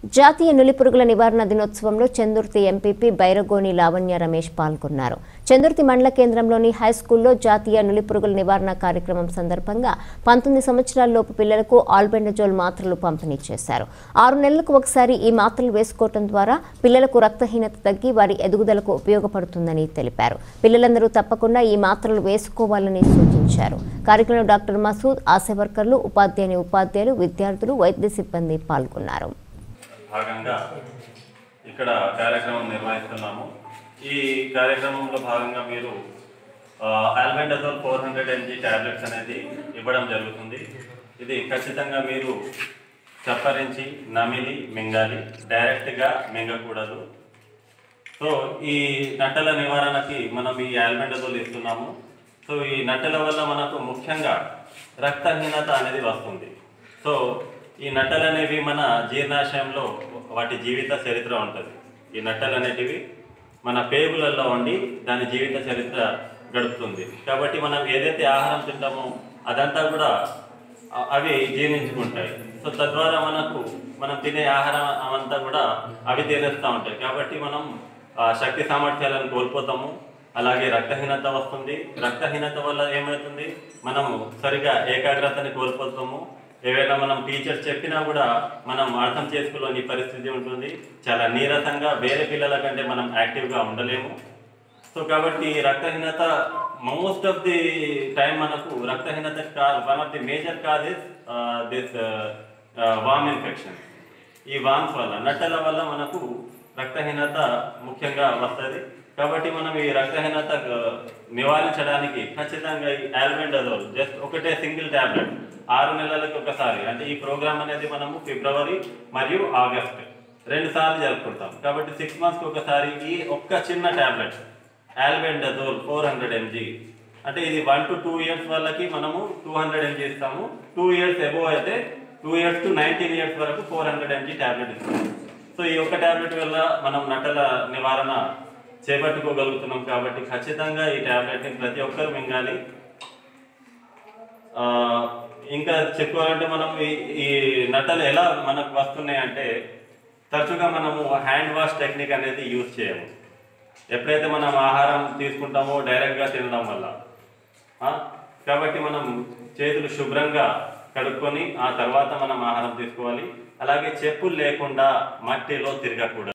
జాతీయ నులిపురుగుల నివారణ దినోత్సవంలో చందుర్తి ఎంపీపీ బైరగోని లావణ్య రమేష్ పాల్గొన్నారు చందుర్తి మండల కేంద్రంలోని హై స్కూల్లో జాతీయ నులిపురుగుల నివారణ కార్యక్రమం సందర్భంగా పంతొమ్మిది సంవత్సరాలలోపు పిల్లలకు ఆల్బెండజోల్ మాత్రలు పంపిణీ చేశారు ఆరు నెలలకు ఒకసారి ఈ మాత్రలు వేసుకోవడం ద్వారా పిల్లలకు రక్తహీనత తగ్గి వారి ఎదుగుదలకు ఉపయోగపడుతుందని తెలిపారు పిల్లలందరూ తప్పకుండా ఈ మాత్రలు వేసుకోవాలని సూచించారు కార్యక్రమంలో డాక్టర్ మసూద్ ఆశా వర్కర్లు ఉపాధ్యాయుని ఉపాధ్యాయులు విద్యార్థులు వైద్య సిబ్బంది పాల్గొన్నారు భాగంగా ఇక్కడ కార్యక్రమం నిర్వహిస్తున్నాము ఈ కార్యక్రమంలో భాగంగా మీరు albendazole four hundred MG tablets అనేది ఇవ్వడం జరుగుతుంది ఇది ఖచ్చితంగా మీరు చప్పరించి నమిలి మింగాలి డైరెక్ట్గా మింగకూడదు సో ఈ నట్టల నివారణకి మనం ఈ ఆల్బెండజోల్ ఇస్తున్నాము సో ఈ నట్టల వల్ల మనకు ముఖ్యంగా రక్తహీనత అనేది వస్తుంది సో ఈ నట్టలు అనేవి మన జీర్ణాశయంలో వాటి జీవిత చరిత్ర ఉంటుంది ఈ నట్టలు అనేటివి మన పేగులలో ఉండి దాని జీవిత చరిత్ర గడుపుతుంది కాబట్టి మనం ఏదైతే ఆహారం తింటామో అదంతా కూడా అ- అవి జీర్ణించుకుంటాయి సో తద్వారా మనకు మనం తినే ఆహారం అవంతా కూడా అవి తినేస్తూ ఉంటాయి కాబట్టి మనం ఆ, శక్తి సామర్థ్యాలను కోల్పోతాము అలాగే రక్తహీనత వస్తుంది రక్తహీనత వల్ల ఏమవుతుంది మనము సరిగా ఏకాగ్రతని కోల్పోతాము ఏవైనా మనం టీచర్స్ చెప్పినా కూడా మనం అర్థం చేసుకోలేని పరిస్థితి ఉంటుంది చాలా నీరసంగా వేరే పిల్లల కంటే మనం యాక్టివ్గా ఉండలేము సో కాబట్టి రక్తహీనత మోస్ట్ ఆఫ్ ది టైం మనకు రక్తహీనత one of the major cause is this worm infection ఈ వామ్స్ వల్ల నట్టల వల్ల మనకు రక్తహీనత ముఖ్యంగా వస్తుంది కాబట్టి మనం ఈ రక్తహీనత ఆ, నివారించడానికి ఖచ్చితంగా ఈ ఆల్బెండజోల్ జస్ట్ ఒకటే సింగిల్ టాబ్లెట్ ఆరు నెలలకు ఒకసారి అంటే ఈ ప్రోగ్రామ్ అనేది మనము ఫిబ్రవరి మరియు ఆగస్ట్ రెండు సార్లు జరుపుకుంటాం కాబట్టి సిక్స్ మంత్స్కి ఒకసారి ఈ ఒక్క చిన్న tablet albendazole four hundred MG అంటే ఇది వన్ టు టూ ఇయర్స్ వాళ్ళకి మనము టూ హండ్రెడ్ ఎంజీ ఇస్తాము టూ ఇయర్స్ ఎబో అయితే two years to nineteen years వరకు ఫోర్ హండ్రెడ్ ఎంజీ టాబ్లెట్ ఇస్తాము సో ఈ ఒక్క టాబ్లెట్ వల్ల మనం నటల నివారణ చేపట్టుకోగలుగుతున్నాం కాబట్టి ఖచ్చితంగా ఈ టాబ్లెట్ని ప్రతి ఒక్కరు మింగాలి ఆ, ఇంకా చెప్పుకోవాలంటే మనం ఈ ఈ నట్టలు ఎలా మనకు వస్తున్నాయి అంటే తరచుగా మనము హ్యాండ్ వాష్ టెక్నిక్ అనేది యూజ్ చేయము ఎప్పుడైతే మనం ఆహారం తీసుకుంటామో డైరెక్ట్గా తినడం వల్ల ఆ, కాబట్టి మనం చేతులు శుభ్రంగా కడుక్కొని ఆ తర్వాత మనం ఆహారం తీసుకోవాలి అలాగే చెప్పులు లేకుండా మట్టిలో తిరగకూడదు